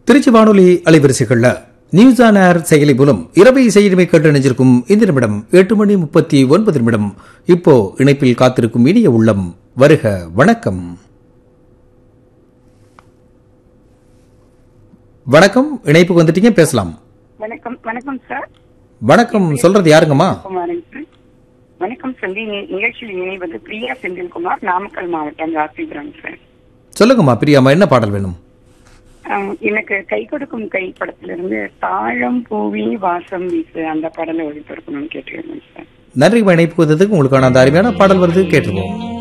திருச்சி வானொலி அலைவரிசைகள்ல news on air செயலி மூலம் இரவை செய்திமை கேட்டு நினைஞ்சிருக்கும் இந்த நிமிடம் எட்டு மணி முப்பத்தி ஒன்பது நிமிடம் இப்போ இணைப்பில் காத்திருக்கும் இனிய உள்ளம் வருக வணக்கம் வணக்கம் இணைப்புக்கு வந்துட்டீங்க பேசலாம் வணக்கம் வணக்கம் சார் வணக்கம் சொல்றது யாருங்கம்மா குமாரன் சார் வணக்கம் சொல்லி நிகழ்ச்சியில் இணைவது பிரியா செந்தில்குமார் நாமக்கல் மாவட்டம் ராசிபுரம் சார் சொல்லுங்கம்மா பிரியாமா என்ன பாடல் வேணும் ஆஹ் எனக்கு கை கொடுக்கும் கை படத்திலிருந்து தாழம் பூவி வாசம் வீசு அந்த பாடலை ஒளிபரப்பணும்னு கேட்டுக்கிறேன் சார் நன்றி இணைப்புக்கு வந்ததுக்கு உங்களுக்கான அந்த அருமையான பாடல் வருது கேட்டுருவோம்